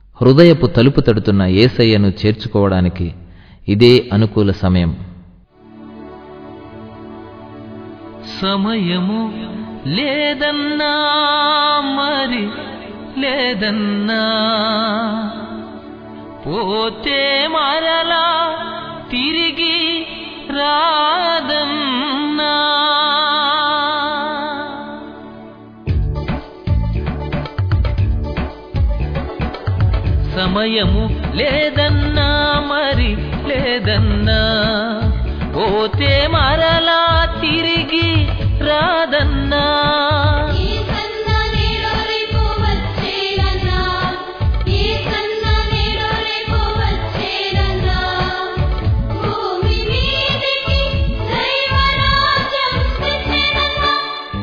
హృదయపు తలుపు తడుతున్న ఏసయ్యను చేర్చుకోవడానికి ఇదే అనుకూల సమయం సమయము లేదన్నా మరి లేదన్నా పోతే మరలా తిరిగి రాదన్నా సమయము లేదన్నా మరి లేదన్నా పోతే మరలా తిరిగి రాదన్నా ఈ సన్న నేడో రేపు వచ్చేనన్నా ఈ సన్న నేడో రేపు వచ్చేనన్నా భూమి మీదికి దైవరాజ్యం తెచ్చేనన్నా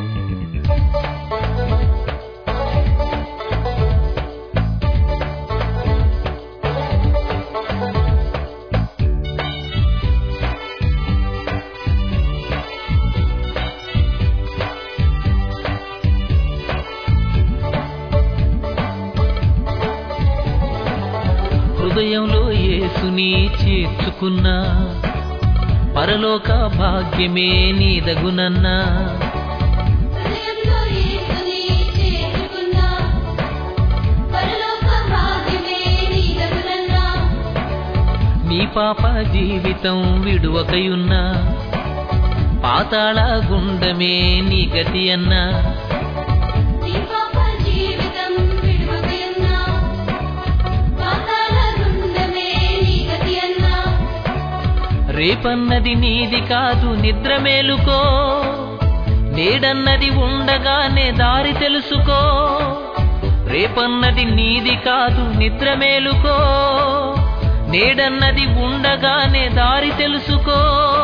హృదయంలో యేసుని చేర్చుకున్నా పరలోక భాగ్యమే నీదగునన్నా హృదయంలో యేసుని చేర్చుకున్నా పరలోక భాగ్యమే నీదగునన్నా నీ పాప జీవితం విడువకయున్నా పాతాళ గుండమే నీ గతి అన్నా నీ పాప జీవితం విడువకయన్నా పాతాళ గుండమే నీ గతి అన్నా రేపన్నది నీది కాదు నిద్ర మేలుకో నేడన్నది ఉండగానే దారి తెలుసుకో రేపన్నది నీది కాదు నిద్ర మేలుకో నేడన్నది ఉండగానే దారి తెలుసుకో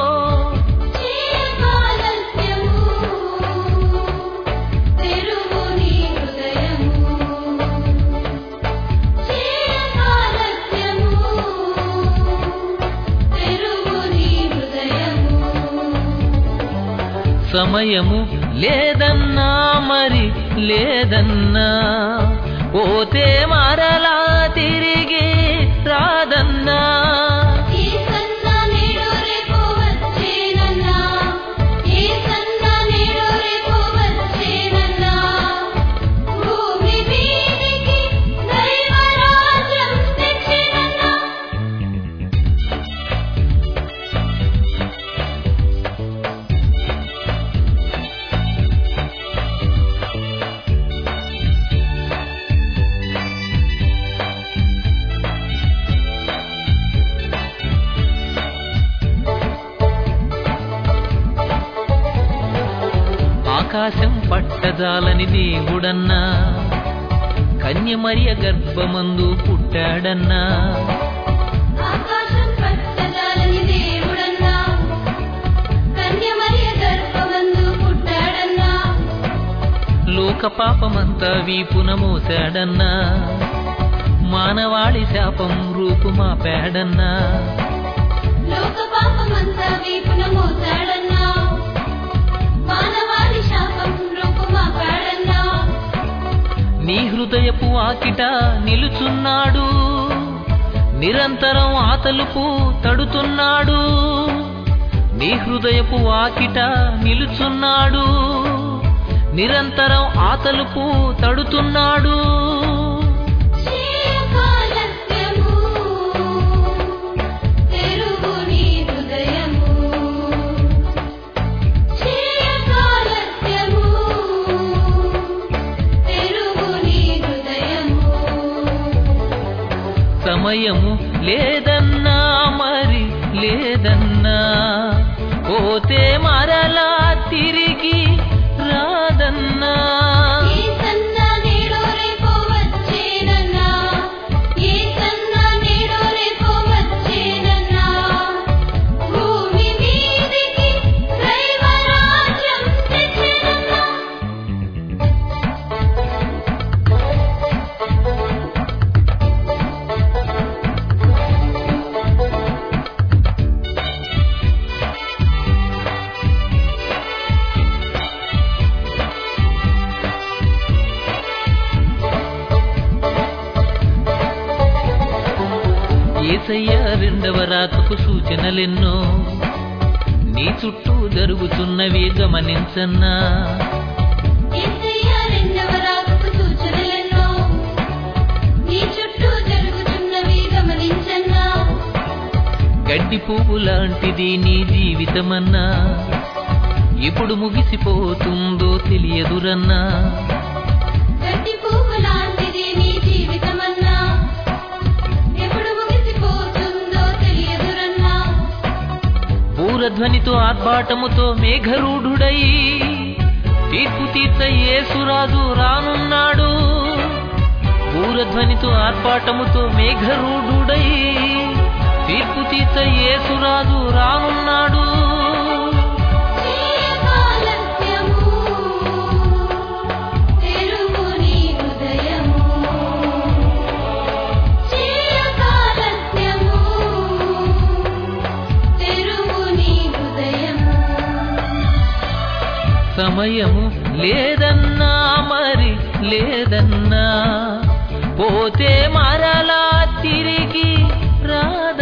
చేయకాలస్యము తెరువు నీ హృదయము చేయకాలస్యము తెరువు నీ హృదయము సమయము లేదన్నా మరి లేదన్నా పోతే మరలా తిరిగి రాదన్నా ఈ సన్న నేడో రేపు వచ్చేనన్నా ఈ సన్న నేడో రేపు వచ్చేనన్నా భూమి మీదికి దైవరాజ్యం తెచ్చేనన్నా ఆకాశం పట్టజాలని దేవుడన్నా కన్యమరియ గర్భమందు పుట్టాడన్నా ఆకాశం పట్టజాలని దేవుడన్నా కన్యమరియ గర్భమందు పుట్టాడన్నా లోక పాపమంతా వీపున మోసాడన్నా మానవాళి శాపం రూపుమాపాడన్నా లోక పాపమంతా వీపున మోసాడన్నా మానవాళి శాపం రూపుమాపాడన్నా నీ హృదయపు ఆకిట నిలుచున్నాడు నిరంతరం ఆ తలుపు తడుతున్నాడు నీ హృదయపు ఆకిట నిలుచున్నాడు నిరంతరం ఆ తలుపు తడుతున్నాడు చేయకాలస్యము తెరువు నీ హృదయము చేయకాలస్యము తెరువు నీ హృదయము సమయము లేదన్నా మరి లేదన్నా పోతే మరలా తిరిగి రాదన్నా ఈ సన్న నేడో రేపు వచ్చేనన్నా ఈ సన్న నేడో రేపు వచ్చేనన్నా భూమి మీదికి దైవరాజ్యం తెచ్చేనన్నా సమయము ఏసయ్య రెండవ రాకకు సూచనలెన్నో నీ చుట్టూ జరుగుతున్నవి గమనించన్నా యేసయ్య రెండవ రాకకు సూచనలెన్నో నీ చుట్టూ జరుగుతున్నవి గమనించన్నా గడ్డి పువ్వు లాంటిది నీ జీవితమన్నా ఎప్పుడు ముగిసిపోతుందో తెలియదురన్నా గడ్డి పువ్వు లాంటిది నీ జీవితమన్నా ఎప్పుడు ముగిసిపోతుందో తెలియదురన్నా పూరధ్వనితో ఆర్భాటముతో మేఘరూఢుడై తీర్పు తీర్చ యేసురాజు రానున్నాడు పూరధ్వనితో ఆర్భాటముతో మేఘరూఢుడై తీర్పు తీర్చ యేసురాజు రానున్నాడు చిరకాలస్యము తెరువు నీ హృదయము చిరకాలస్యము తెరువు నీ హృదయము సమయము లేదన్నా మరి లేదన్నా పోతే మరలా తిరిగి రాదన్నా